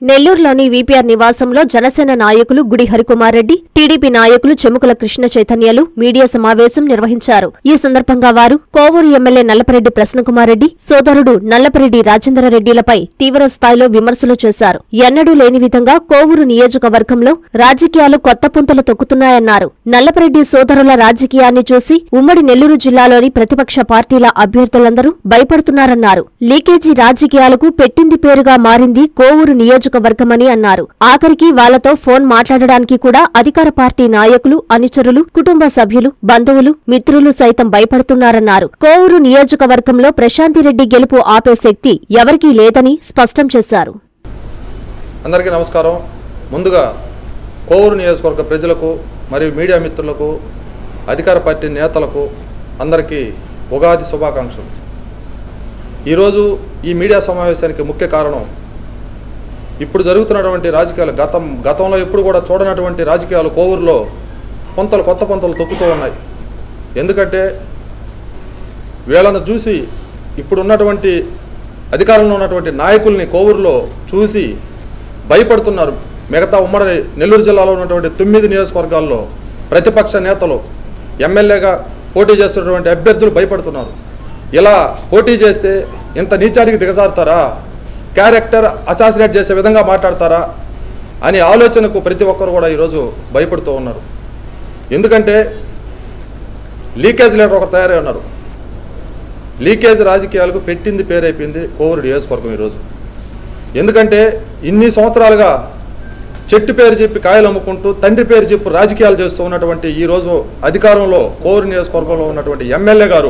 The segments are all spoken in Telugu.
నెల్లూరులోని వీపీఆర్ నివాసంలో జనసేన నాయకులు గుడి హరికుమార్ రెడ్డి టీడీపీ నాయకులు చెముకుల కృష్ణ చైతన్యలు మీడియా సమావేశం నిర్వహించారు ఈ సందర్భంగా వారు కోవూరు ఎమ్మెల్యే నల్లపరెడ్డి ప్రసన్నకుమార్ రెడ్డి సోదరుడు నల్లపరెడ్డి రాజేంద్రరెడ్డిలపై తీవ్ర స్థాయిలో విమర్శలు చేశారు ఎన్నడూ లేని విధంగా కోవూరు నియోజకవర్గంలో రాజకీయాలు కొత్త పుంతలు తొక్కుతున్నాయన్నారు నల్లపరెడ్డి సోదరుల రాజకీయాన్ని చూసి ఉమ్మడి నెల్లూరు జిల్లాలోని ప్రతిపక్ష పార్టీల అభ్యర్థులందరూ భయపడుతున్నారన్నారు లీకేజీ రాజకీయాలకు పెట్టింది పేరుగా మారింది కోవూరు నియోజకవర్గమని అన్నారు ఆఖరికి వాళ్లతో ఫోన్ మాట్లాడడానికి కూడా అధికార పార్టీ నాయకులు అనుచరులు కుటుంబ సభ్యులు బంధువులు మిత్రులు సైతం భయపడుతున్నారన్నారు కోవూరు నియోజకవర్గంలో ప్రశాంతిరెడ్డి గెలుపు ఆపే శక్తి ఎవరికీ లేదని స్పష్టం చేశారు అందరికీ నమస్కారం ముందుగా కోవూరు నియోజకవర్గ ప్రజలకు మరియు మీడియా మిత్రులకు అధికార పార్టీ నేతలకు అందరికీ ఉగాది శుభాకాంక్షలు ఈరోజు ఈ మీడియా సమావేశానికి ముఖ్య కారణం ఇప్పుడు జరుగుతున్నటువంటి రాజకీయాలు గతం గతంలో ఎప్పుడు కూడా చూడనటువంటి రాజకీయాలు కోవూరులో పొంతలు కొత్త పొంతలు తొక్కుతూ ఉన్నాయి ఎందుకంటే వీళ్ళను చూసి ఇప్పుడు ఉన్నటువంటి అధికారంలో ఉన్నటువంటి నాయకుల్ని కోవూరులో చూసి భయపడుతున్నారు మిగతా ఉమ్మడి నెల్లూరు జిల్లాలో ఉన్నటువంటి తొమ్మిది నియోజకవర్గాల్లో ప్రతిపక్ష నేతలు ఎమ్మెల్యేగా పోటీ చేస్తున్నటువంటి అభ్యర్థులు భయపడుతున్నారు ఇలా పోటీ చేస్తే ఇంత నీచానికి దిగజారుతారా క్యారెక్టర్ అసాసినేట్ చేసే విధంగా మాట్లాడతారా అనే ఆలోచనకు ప్రతి ఒక్కరు కూడా ఈరోజు భయపడుతూ ఉన్నారు ఎందుకంటే లీకేజ్ లీడర్ ఒకరు తయారై ఉన్నారు లీకేజ్ రాజకీయాలకు పెట్టింది పేరైపోయింది కోవూరు నియోజకవర్గం ఈరోజు ఎందుకంటే ఇన్ని సంవత్సరాలుగా చెట్టు పేరు చెప్పి కాయలు అమ్ముకుంటూ తండ్రి పేరు చెప్పి రాజకీయాలు చేస్తూ ఉన్నటువంటి ఈ రోజు అధికారంలో కోవూరు నియోజకవర్గంలో ఉన్నటువంటి ఎమ్మెల్యే గారు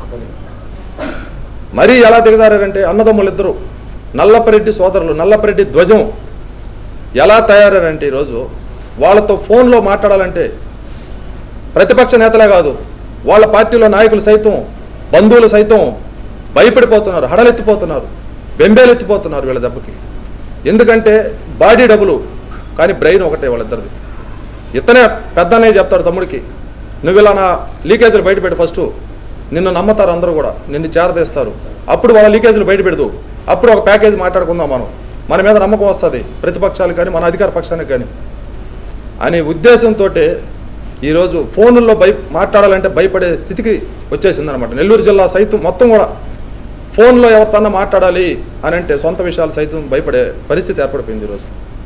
మరీ ఎలా దిగజారంటే అన్నదమ్ములు ఇద్దరు నల్లపరెడ్డి సోదరులు నల్లపరెడ్డి ధ్వజం ఎలా తయారారంటే ఈరోజు వాళ్ళతో ఫోన్లో మాట్లాడాలంటే ప్రతిపక్ష నేతలే కాదు వాళ్ళ పార్టీలో నాయకులు సైతం బంధువులు సైతం భయపడిపోతున్నారు హడలెత్తిపోతున్నారు బెంబేలెత్తిపోతున్నారు వీళ్ళ దెబ్బకి ఎందుకంటే బాడీ డబులు కానీ బ్రెయిన్ ఒకటే వాళ్ళిద్దరిది ఇతనే పెద్దనే చెప్తాడు తమ్ముడికి నువ్వు ఇలా నా లీకేజీలు బయటపెట్టు ఫస్ట్ నిన్ను నమ్ముతారు అందరూ కూడా నిన్ను చేరదీస్తారు అప్పుడు వాళ్ళ లీకేజీలు బయట పెడదు అప్పుడు ఒక ప్యాకేజ్ మాట్లాడుకుందాం మనం మన మీద నమ్మకం వస్తుంది ప్రతిపక్షాలు కానీ మన అధికార పక్షానికి కానీ అనే ఉద్దేశంతో ఈరోజు ఫోనుల్లో భయ మాట్లాడాలంటే భయపడే స్థితికి వచ్చేసిందనమాట నెల్లూరు జిల్లా సైతం మొత్తం కూడా ఫోన్లో ఎవరితోన్నా మాట్లాడాలి అని అంటే సొంత విషయాలు సైతం భయపడే పరిస్థితి ఏర్పడిపోయింది ఈరోజు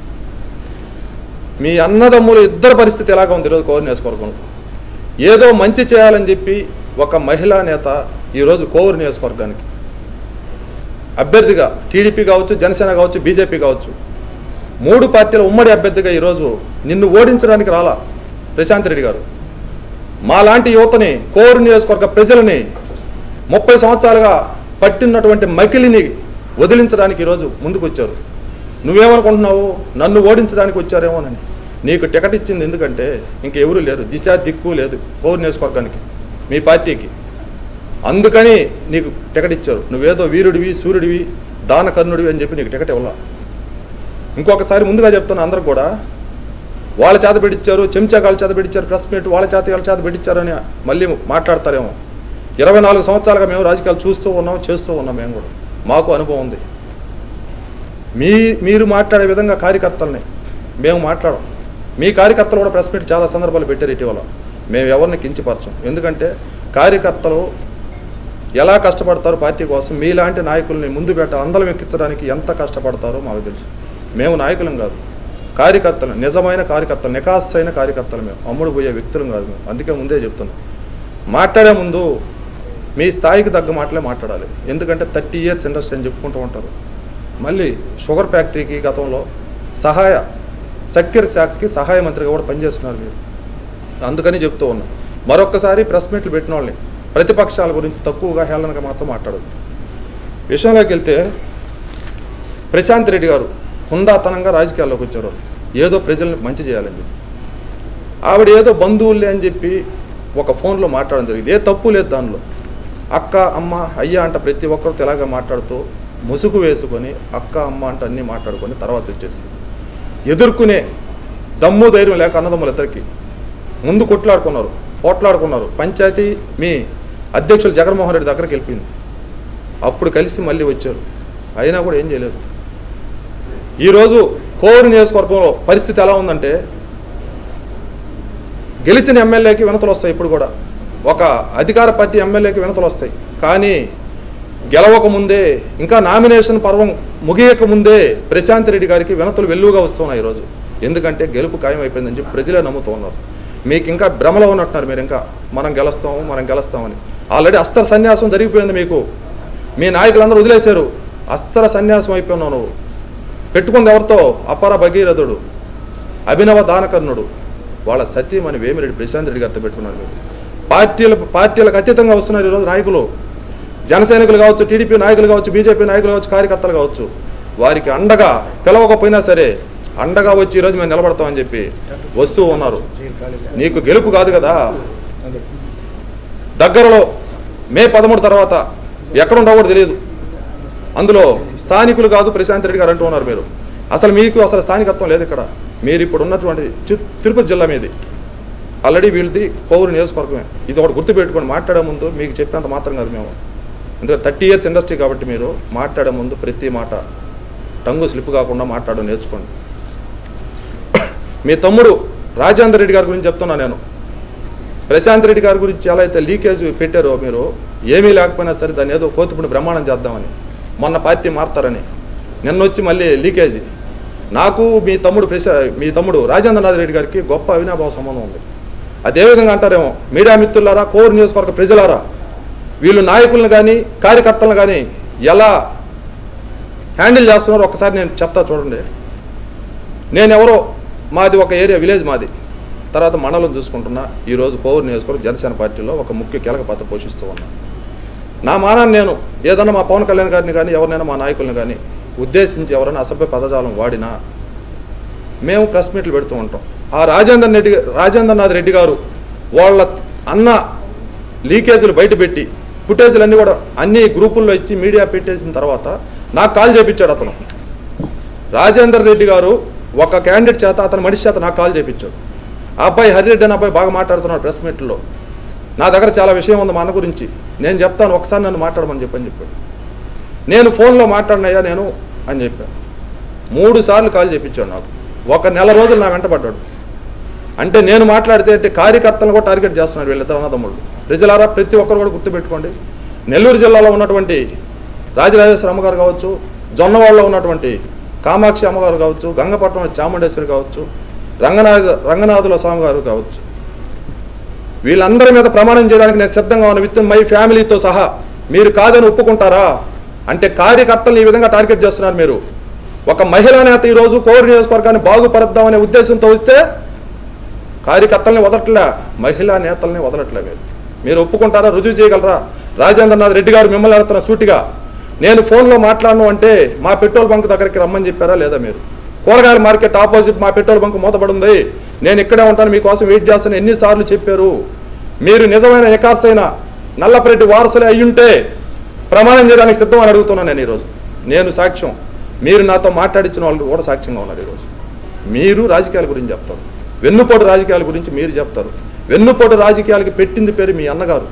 మీ అన్నదమ్ములు ఇద్దరు పరిస్థితి ఎలాగ ఉంది ఈరోజు కోవూరు నియోజకవర్గంలో ఏదో మంచి చేయాలని చెప్పి ఒక మహిళా నేత ఈరోజు కోవూరు నియోజకవర్గానికి అభ్యర్థిగా టీడీపీ కావచ్చు జనసేన కావచ్చు బీజేపీ కావచ్చు మూడు పార్టీల ఉమ్మడి అభ్యర్థిగా ఈరోజు నిన్ను ఓడించడానికి రాలా ప్రశాంత్ రెడ్డి గారు మాలాంటి యువతని కోరు నియోజకవర్గ ప్రజలని ముప్పై సంవత్సరాలుగా పట్టినటువంటి మకిలిని వదిలించడానికి ఈరోజు ముందుకు వచ్చారు నువ్వేమనుకుంటున్నావు నన్ను ఓడించడానికి వచ్చారేమోనని నీకు టికెట్ ఇచ్చింది ఎందుకంటే ఇంక ఎవరు లేరు దిశ దిక్కు లేదు కోరు నియోజకవర్గానికి మీ పార్టీకి అందుకని నీకు టికెట్ ఇచ్చారు నువ్వేదో వీరుడివి సూర్యుడివి దానకర్ణుడివి అని చెప్పి నీకు టికెట్ ఇవ్వాల ఇంకొకసారి ముందుగా చెప్తున్నా అందరూ కూడా వాళ్ళ చేత పెట్టించారు చెంచాగాళ్ళ చేత పెట్టించారు ప్రెస్ మీట్ వాళ్ళ చేత వాళ్ళ చేత పెట్టించారని మళ్ళీ మాట్లాడతారేమో ఇరవై నాలుగు సంవత్సరాలుగా మేము రాజకీయాలు చూస్తూ ఉన్నాం చేస్తూ ఉన్నాం మేము కూడా మాకు అనుభవం ఉంది మీ మీరు మాట్లాడే విధంగా కార్యకర్తల్ని మేము మాట్లాడం మీ కార్యకర్తలు కూడా ప్రెస్ మీట్ చాలా సందర్భాలు పెట్టారు ఇటీవల మేము ఎవరిని కించపరచం ఎందుకంటే కార్యకర్తలు ఎలా కష్టపడతారో పార్టీ కోసం మీలాంటి నాయకుల్ని ముందు పెట్ట అందలం ఎక్కించడానికి ఎంత కష్టపడతారో మాకు తెలుసు మేము నాయకులం కాదు కార్యకర్తలు నిజమైన కార్యకర్తలు నికాసైన కార్యకర్తలు మేము అమ్ముడు పోయే వ్యక్తులం కాదు మేము అందుకే ముందే చెప్తున్నాం మాట్లాడే ముందు మీ స్థాయికి తగ్గ మాటలే మాట్లాడాలి ఎందుకంటే థర్టీ ఇయర్స్ ఇండస్ట్రీ అని చెప్పుకుంటూ ఉంటారు మళ్ళీ షుగర్ ఫ్యాక్టరీకి గతంలో సహాయ చక్కెర శాఖకి సహాయ మంత్రిగా కూడా పనిచేస్తున్నారు మీరు అందుకని చెప్తూ ఉన్నాం మరొక్కసారి ప్రెస్ మీట్లు పెట్టిన వాళ్ళని ప్రతిపక్షాల గురించి తక్కువగా హేళనగా మాత్రం మాట్లాడద్దు విషయంలోకి వెళ్తే ప్రశాంత్ రెడ్డి గారు హుందాతనంగా రాజకీయాల్లోకి వచ్చారు ఏదో ప్రజల్ని మంచి చేయాలని చెప్పి ఆవిడ ఏదో బంధువులే అని చెప్పి ఒక ఫోన్లో మాట్లాడడం జరిగింది ఏ తప్పు లేదు దానిలో అక్క అమ్మ అయ్య అంట ప్రతి ఒక్కరు తెలాగా మాట్లాడుతూ ముసుగు వేసుకొని అక్క అమ్మ అంట అన్నీ మాట్లాడుకొని తర్వాత వచ్చేసి ఎదుర్కొనే దమ్ము ధైర్యం లేక అన్నదమ్ములు ఇద్దరికి ముందు కొట్లాడుకున్నారు పోట్లాడుకున్నారు పంచాయతీ మీ అధ్యక్షులు జగన్మోహన్ రెడ్డి దగ్గరికి వెళ్ళిపోయింది అప్పుడు కలిసి మళ్ళీ వచ్చారు అయినా కూడా ఏం చేయలేదు ఈరోజు కోవూరు నియోజకవర్గంలో పరిస్థితి ఎలా ఉందంటే గెలిచిన ఎమ్మెల్యేకి వినతులు వస్తాయి ఇప్పుడు కూడా ఒక అధికార పార్టీ ఎమ్మెల్యేకి వినతులు వస్తాయి కానీ గెలవక ముందే ఇంకా నామినేషన్ పర్వం ముగియక ముందే ప్రశాంత్ రెడ్డి గారికి వినతులు వెల్లువగా వస్తున్నాయి ఈరోజు ఎందుకంటే గెలుపు ఖాయం అయిపోయిందని చెప్పి ప్రజలే నమ్ముతూ ఉన్నారు మీకు ఇంకా భ్రమలో ఉన్నట్టున్నారు మీరు ఇంకా మనం గెలుస్తాము మనం గెలుస్తామని ఆల్రెడీ అస్త్ర సన్యాసం జరిగిపోయింది మీకు మీ నాయకులందరూ వదిలేశారు అస్త్ర సన్యాసం అయిపోయినావు నువ్వు పెట్టుకుంది ఎవరితో అపర భగీరథుడు అభినవ దానకర్ణుడు వాళ్ళ సత్యమని వేమిరెడ్డి ప్రశాంత్ రెడ్డి గారితో పెట్టుకున్నారు మీరు పార్టీల పార్టీలకు అతీతంగా వస్తున్నారు ఈరోజు నాయకులు జన సైనికులు కావచ్చు టీడీపీ నాయకులు కావచ్చు బీజేపీ నాయకులు కావచ్చు కార్యకర్తలు కావచ్చు వారికి అండగా పిలవకపోయినా సరే అండగా వచ్చి ఈరోజు మేము నిలబడతామని చెప్పి వస్తూ ఉన్నారు నీకు గెలుపు కాదు కదా దగ్గరలో మే పదమూడు తర్వాత ఎక్కడుండవో కూడా తెలియదు అందులో స్థానికులు కాదు ప్రశాంత్ రెడ్డి గారు అంటూ ఉన్నారు మీరు అసలు మీకు అసలు స్థానికత్వం లేదు ఇక్కడ మీరు ఇప్పుడు ఉన్నటువంటి చి- తిరుపతి జిల్లా మీది ఆల్రెడీ వీళ్ళది పౌరు నియోజకవర్గమే ఇది ఒకటి గుర్తుపెట్టుకొని మాట్లాడే ముందు మీకు చెప్పేంత మాత్రం కాదు మేము ఎందుకంటే థర్టీ ఇయర్స్ ఇండస్ట్రీ కాబట్టి మీరు మాట్లాడే ముందు ప్రతి మాట టంగు స్లిప్ కాకుండా మాట్లాడడం నేర్చుకోండి మీ తమ్ముడు రాజేందర్ రెడ్డి గారి గురించి చెప్తున్నా నేను ప్రశాంత్ రెడ్డి గారి గురించి ఎలా అయితే లీకేజ్ పెట్టారో మీరు ఏమీ లేకపోయినా సరే దాన్ని ఏదో కోతిపుడి బ్రహ్మాండం చేద్దామని మొన్న పార్టీ మారుతారని నిన్న వచ్చి మళ్ళీ లీకేజీ నాకు మీ తమ్ముడు ప్రశా మీ తమ్ముడు రాజేంద్రనాథ్ రెడ్డి గారికి గొప్ప అవినాభావ సంబంధం ఉంది అదేవిధంగా అంటారేమో మీడియా మిత్రులారా కోర్ నియోజకవర్గ ప్రజలారా వీళ్ళు నాయకులను కానీ కార్యకర్తలను కానీ ఎలా హ్యాండిల్ చేస్తున్నారో ఒకసారి నేను చెప్తా చూడండి నేను ఎవరో మాది ఒక ఏరియా విలేజ్ మాది తర్వాత మండలం చూసుకుంటున్నా ఈరోజు పౌరు నియోజకవర్గం జనసేన పార్టీలో ఒక ముఖ్య కీలక పాత్ర పోషిస్తూ ఉన్నా నా మానాన్ని నేను ఏదన్నా మా పవన్ కళ్యాణ్ గారిని కానీ ఎవరినైనా మా నాయకుల్ని కానీ ఉద్దేశించి ఎవరైనా అసభ్య పదజాలం వాడినా మేము ప్రెస్ మీట్లు పెడుతూ ఉంటాం ఆ రాజేందర్ రెడ్డి రాజేంద్రనాథ్ రెడ్డి గారు వాళ్ళ అన్న లీకేజీలు బయటపెట్టి ఫుటేజీలు అన్నీ కూడా అన్ని గ్రూపుల్లో ఇచ్చి మీడియా పెట్టేసిన తర్వాత నాకు కాల్ చేపించాడు అతను రాజేందర్ రెడ్డి గారు ఒక క్యాండిడేట్ చేత అతని మనిషి చేత నాకు కాల్ చేపించాడు ఆ అబ్బాయి హరిరెడ్డి అనే అబ్బాయి బాగా మాట్లాడుతున్నాడు ప్రెస్ మీట్లో నా దగ్గర చాలా విషయం ఉంది మా అన్న గురించి నేను చెప్తాను ఒకసారి నన్ను మాట్లాడమని చెప్పని చెప్పాడు నేను ఫోన్లో మాట్లాడినయ్యా నేను అని చెప్పాను మూడు సార్లు కాల్ చేపించాడు నాకు ఒక నెల రోజులు నా వెంట పడ్డాడు అంటే నేను మాట్లాడితే అంటే కార్యకర్తలను కూడా టార్గెట్ చేస్తున్నాడు వీళ్ళిద్దరు అన్నదమ్ముళ్ళు ప్రజలారా ప్రతి ఒక్కరు కూడా గుర్తుపెట్టుకోండి నెల్లూరు జిల్లాలో ఉన్నటువంటి రాజరాజేశ్వర అమ్మగారు కావచ్చు జొన్నవాడలో ఉన్నటువంటి కామాక్షి అమ్మగారు కావచ్చు గంగపట్నం చాముండేశ్వరి కావచ్చు రంగనాథ రంగనాథుల స్వామి గారు కావచ్చు వీళ్ళందరి మీద ప్రమాణం చేయడానికి నేను సిద్ధంగా ఉన్న విత్ మై ఫ్యామిలీతో సహా మీరు కాదని ఒప్పుకుంటారా అంటే కార్యకర్తలు ఈ విధంగా టార్గెట్ చేస్తున్నారు మీరు ఒక మహిళా నేత ఈరోజు కోవిడ్ నియోజకవర్గాన్ని బాగుపరుద్దామనే ఉద్దేశంతో వస్తే కార్యకర్తల్ని వదలట్లే మహిళా నేతల్ని వదలట్లే మీరు మీరు ఒప్పుకుంటారా రుజువు చేయగలరా రాజేంద్రనాథ్ రెడ్డి గారు మిమ్మల్ని అడుగుతున్న సూటిగా నేను ఫోన్లో మాట్లాడను అంటే మా పెట్రోల్ బంక్ దగ్గరికి రమ్మని చెప్పారా లేదా మీరు కూరగాయల మార్కెట్ ఆపోజిట్ మా పెట్రోల్ బంక్ మూతపడి ఉంది నేను ఇక్కడే ఉంటాను మీకోసం వెయిట్ చేస్తాను ఎన్నిసార్లు చెప్పారు మీరు నిజమైన నికార్సైన నల్లపరెడ్డి వారసులే అయ్యుంటే ప్రమాణం చేయడానికి సిద్ధం అని అడుగుతున్నాను నేను ఈరోజు నేను సాక్ష్యం మీరు నాతో మాట్లాడించిన వాళ్ళు కూడా సాక్ష్యంగా ఉన్నారు ఈరోజు మీరు రాజకీయాల గురించి చెప్తారు వెన్నుపోటు రాజకీయాల గురించి మీరు చెప్తారు వెన్నుపోటు రాజకీయాలకి పెట్టింది పేరు మీ అన్నగారు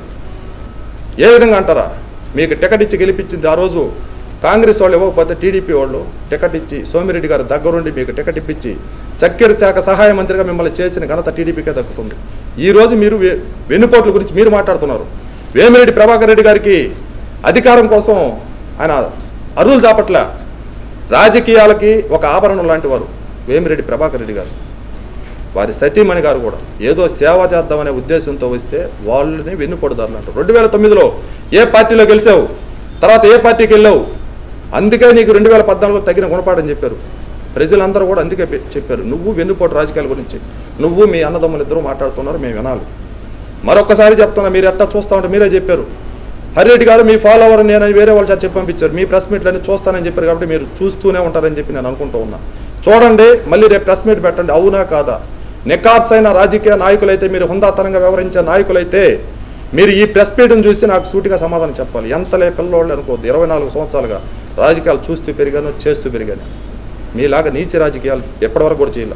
ఏ విధంగా అంటారా మీకు టికెట్ ఇచ్చి గెలిపించింది ఆ రోజు కాంగ్రెస్ వాళ్ళు ఇవ్వకపోతే టీడీపీ వాళ్ళు టికెట్ ఇచ్చి సోమిరెడ్డి గారు దగ్గరుండి మీకు టికెట్ ఇప్పించి చక్కెర శాఖ సహాయ మంత్రిగా మిమ్మల్ని చేసిన ఘనత టీడీపీకే దక్కుతుంది ఈ రోజు మీరు వె- వెన్నుపోట్ల గురించి మీరు మాట్లాడుతున్నారు వేమిరెడ్డి ప్రభాకర్ రెడ్డి గారికి అధికారం కోసం ఆయన అరువులు చాపట్ల రాజకీయాలకి ఒక ఆభరణం లాంటి వారు వేమిరెడ్డి ప్రభాకర్ రెడ్డి గారు వారి సతీమణి గారు కూడా ఏదో సేవ చేద్దామనే ఉద్దేశంతో వస్తే వాళ్ళని వెన్నుపొడదారులు అంటారు రెండు వేల తొమ్మిదిలో ఏ పార్టీలో గెలిచావు తర్వాత ఏ పార్టీకి వెళ్ళావు అందుకే నీకు రెండు వేల పద్నాలుగులో తగిన గుణపాఠం చెప్పారు ప్రజలందరూ కూడా అందుకే పె- చెప్పారు నువ్వు వెన్నుపోటు రాజకీయాల గురించి నువ్వు మీ అన్నదమ్ములు ఇద్దరు మాట్లాడుతున్నారు మేము వినాలి మరొకసారి చెప్తున్నా మీరు ఎట్టా చూస్తా ఉంటే మీరే చెప్పారు హరిరెడ్డి గారు మీ ఫాలోవర్ నేను వేరే వాళ్ళ చేత చెప్పి పంపించారు మీ ప్రెస్ మీట్లన్నీ చూస్తానని చెప్పారు కాబట్టి మీరు చూస్తూనే ఉంటారని చెప్పి నేను అనుకుంటూ ఉన్నా చూడండి మళ్ళీ రేపు ప్రెస్ మీట్ పెట్టండి అవునా కాదా నికార్స్ అయిన రాజకీయ నాయకులైతే మీరు హుందాతనంగా వ్యవహరించే నాయకులైతే మీరు ఈ ప్రెస్ మీట్ని చూసి నాకు సూటిగా సమాధానం చెప్పాలి ఎంతలే పిల్లోళ్ళు అనుకోవద్దు ఇరవై నాలుగు సంవత్సరాలుగా రాజకీయాలు చూస్తూ పెరిగాను చేస్తూ పెరిగాను మీలాగా నీచ రాజకీయాలు ఎప్పటివరకు కూడా చేయాలి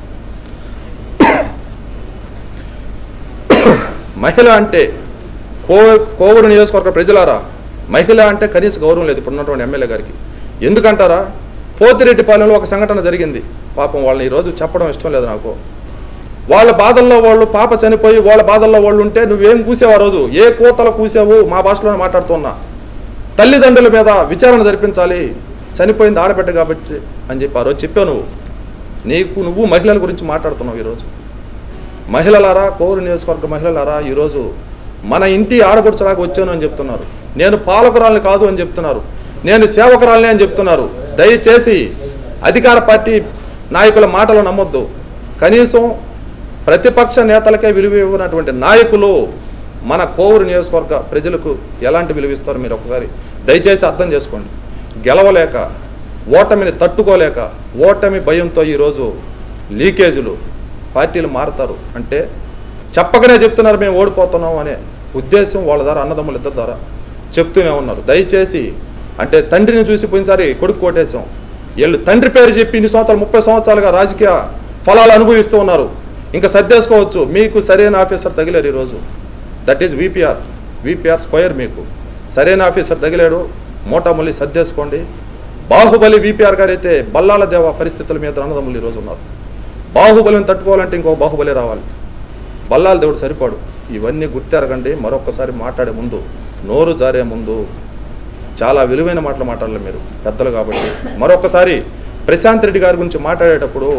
మహిళ అంటే కో కోవూరు నియోజకవర్గ ప్రజలారా మహిళ అంటే కనీస గౌరవం లేదు ఇప్పుడు ఉన్నటువంటి ఎమ్మెల్యే గారికి ఎందుకంటారా పోతిరెడ్డిపాలెంలో ఒక సంఘటన జరిగింది పాపం వాళ్ళని ఈరోజు చెప్పడం ఇష్టం లేదు నాకు వాళ్ళ బాధల్లో వాళ్ళు పాప చనిపోయి వాళ్ళ బాధల్లో వాళ్ళు ఉంటే నువ్వేం కూసావు ఆ రోజు ఏ కోతలు కూసావు మా భాషలోనే మాట్లాడుతున్నా తల్లిదండ్రుల మీద విచారణ జరిపించాలి చనిపోయింది ఆడబిడ్డ కాబట్టి అని చెప్పి ఆ రోజు చెప్పావు నువ్వు నీకు నువ్వు మహిళల గురించి మాట్లాడుతున్నావు ఈరోజు మహిళలారా కోరు నియోజకవర్గ మహిళలారా ఈరోజు మన ఇంటి ఆడపడుచలాగా వచ్చాను అని చెప్తున్నారు నేను పాలకురాల్ని కాదు అని చెప్తున్నారు నేను సేవకురాల్ని అని చెప్తున్నారు దయచేసి అధికార పార్టీ నాయకుల మాటలు నమ్మొద్దు కనీసం ప్రతిపక్ష నేతలకే విలువ ఇవ్వనటువంటి నాయకులు మన కోవూరు నియోజకవర్గ ప్రజలకు ఎలాంటి విలువ ఇస్తారో మీరు ఒకసారి దయచేసి అర్థం చేసుకోండి గెలవలేక ఓటమిని తట్టుకోలేక ఓటమి భయంతో ఈరోజు లీకేజీలు పార్టీలు మారుతారు అంటే చెప్పకనే చెప్తున్నారు మేము ఓడిపోతున్నాం అనే ఉద్దేశం వాళ్ళ ద్వారా అన్నదమ్ములు ఇద్దరు ద్వారా చెప్తూనే ఉన్నారు దయచేసి అంటే తండ్రిని చూసి పోయినసారి కొడుకు కోటేశాం వీళ్ళు తండ్రి పేరు చెప్పి ఇన్ని సంవత్సరాలు ముప్పై సంవత్సరాలుగా రాజకీయ ఫలాలు అనుభవిస్తూ ఉన్నారు ఇంకా సర్దేసుకోవచ్చు మీకు సరైన ఆఫీసర్ తగిలేరు ఈరోజు that is VPR VPR square మీకు సరైన ఆఫీసర్ తగిలాడు మోటామల్లి సర్దేసుకోండి బాహుబలి విపిఆర్ గారు అయితే బల్లాల దేవ పరిస్థితుల మీద అన్నదమ్ములు ఈరోజు ఉన్నారు బాహుబలిని తట్టుకోవాలంటే ఇంకో బాహుబలి రావాలి బల్లాల దేవుడు సరిపాడు ఇవన్నీ గుర్తెరగండి మరొకసారి మాట్లాడే ముందు నోరు జారే ముందు చాలా విలువైన మాటలు మాట్లాడాలి మీరు పెద్దలు కాబట్టి మరొకసారి ప్రశాంత్ రెడ్డి గారి గురించి మాట్లాడేటప్పుడు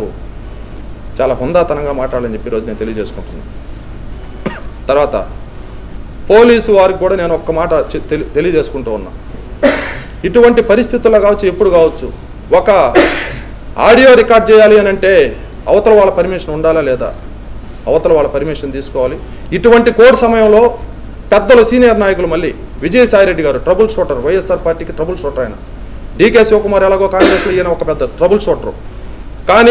చాలా హుందాతనంగా మాట్లాడాలని చెప్పి ఈరోజు నేను తెలియజేసుకుంటున్నాను తర్వాత పోలీసు వారికి కూడా నేను ఒక్క మాట చె- తెలి- తెలియజేసుకుంటూ ఉన్నా ఇటువంటి పరిస్థితుల్లో కావచ్చు ఎప్పుడు కావచ్చు ఒక ఆడియో రికార్డ్ చేయాలి అని అంటే అవతల వాళ్ళ పర్మిషన్ ఉండాలా లేదా అవతల వాళ్ళ పర్మిషన్ తీసుకోవాలి ఇటువంటి కోడ్ సమయంలో పెద్దలు సీనియర్ నాయకులు మళ్ళీ విజయసాయిరెడ్డి గారు ట్రబుల్ షూటర్ వైఎస్ఆర్ పార్టీకి ట్రబుల్ షూటర్ ఆయన డీకే శివకుమార్ ఎలాగో కాంగ్రెస్లో ఈయన ఒక పెద్ద ట్రబుల్ షూటరు కానీ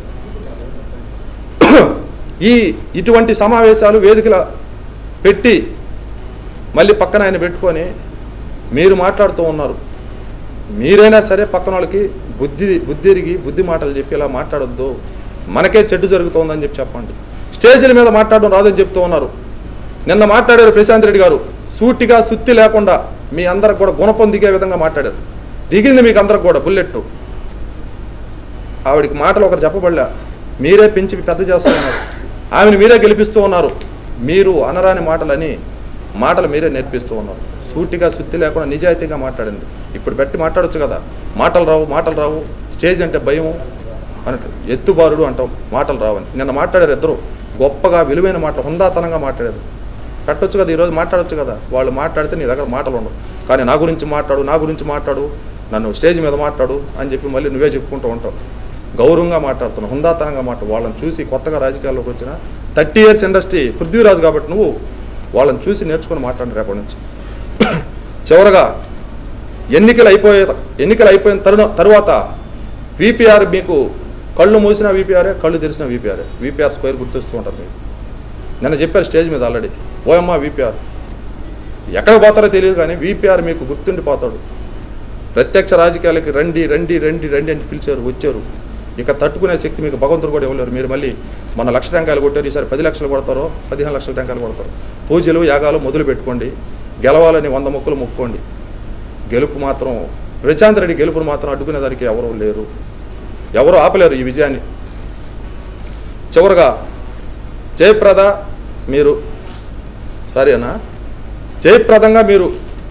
ఈ ఇటువంటి సమావేశాలు వేదికల పెట్టి మళ్ళీ పక్కన ఆయన పెట్టుకొని మీరు మాట్లాడుతూ ఉన్నారు మీరైనా సరే పక్కన వాళ్ళకి బుద్ధి బుద్ధి ఎరిగి బుద్ధి మాటలు చెప్పి ఇలా మాట్లాడొద్దు మనకే చెడ్డు జరుగుతోందని చెప్పి చెప్పండి స్టేజీల మీద మాట్లాడడం రాదని చెప్తూ ఉన్నారు నిన్న మాట్లాడారు ప్రశాంత్ రెడ్డి గారు సూటిగా సుత్తి లేకుండా మీ అందరికి కూడా గుణపం దిగే విధంగా మాట్లాడారు దిగింది మీకు అందరికి కూడా బుల్లెట్ ఆవిడికి మాటలు ఒకరు చెప్పబడలే మీరే పెంచి పెద్ద చేస్తూ ఉన్నారు ఆమెను మీరే గెలిపిస్తూ ఉన్నారు మీరు అనరాని మాటలని మాటలు మీరే నేర్పిస్తూ ఉన్నారు సూటిగా సుత్తి లేకుండా నిజాయితీగా మాట్లాడింది ఇప్పుడు పెట్టి మాట్లాడొచ్చు కదా మాటలు రావు మాటలు రావు స్టేజ్ అంటే భయం అన్నట్టు ఎత్తుబారుడు అంటాం మాటలు రావని నిన్న మాట్లాడారు ఇద్దరు గొప్పగా విలువైన మాటలు హుందాతనంగా మాట్లాడారు పెట్టొచ్చు కదా ఈరోజు మాట్లాడొచ్చు కదా వాళ్ళు మాట్లాడితే నీ దగ్గర మాటలు ఉండవు కానీ నా గురించి మాట్లాడు నా గురించి మాట్లాడు నన్ను స్టేజ్ మీద మాట్లాడు అని చెప్పి మళ్ళీ నువ్వే చెప్పుకుంటూ ఉంటావు గౌరవంగా మాట్లాడుతున్నావు హుందాతనంగా మాట్లాడు వాళ్ళని చూసి కొత్తగా రాజకీయాల్లోకి వచ్చిన థర్టీ ఇయర్స్ ఇండస్ట్రీ పృథ్వీరాజు కాబట్టి నువ్వు వాళ్ళని చూసి నేర్చుకొని మాట్లాడు రేపటి నుంచి చివరగా ఎన్నికలు అయిపోయే ఎన్నికలు అయిపోయిన తరుణ తరువాత విపిఆర్ మీకు కళ్ళు మూసిన విపిఆర్ఏ కళ్ళు తెరిచిన విపిఆర్ఏ విపిఆర్ స్క్వేర్ గుర్తిస్తూ ఉంటారు మీకు నిన్న చెప్పారు స్టేజ్ మీద ఆల్రెడీ ఓఎమ్మ విపిఆర్ ఎక్కడ పోతారో తెలియదు కానీ విపిఆర్ మీకు గుర్తుండిపోతాడు ప్రత్యక్ష రాజకీయాలకి రండి రండి రండి రండి అని పిలిచారు వచ్చారు ఇక తట్టుకునే శక్తి మీకు భగవంతుడు కూడా ఇవ్వలేరు మీరు మళ్ళీ మన లక్ష టెంకాయలు కొట్టారు ఈసారి పది లక్షలు కొడతారో పదిహేను లక్షల టెంకాయలు కొడతారు పూజలు యాగాలు మొదలు పెట్టుకోండి గెలవాలని వంద మొక్కులు మొక్కుకోండి గెలుపు మాత్రం ప్రశాంత్ రెడ్డి గెలుపును మాత్రం అడ్డుకునేదానికి ఎవరూ లేరు ఎవరు ఆపలేరు ఈ విజయాన్ని చివరగా జయప్రద మీరు సరేనా జయప్రదంగా మీరు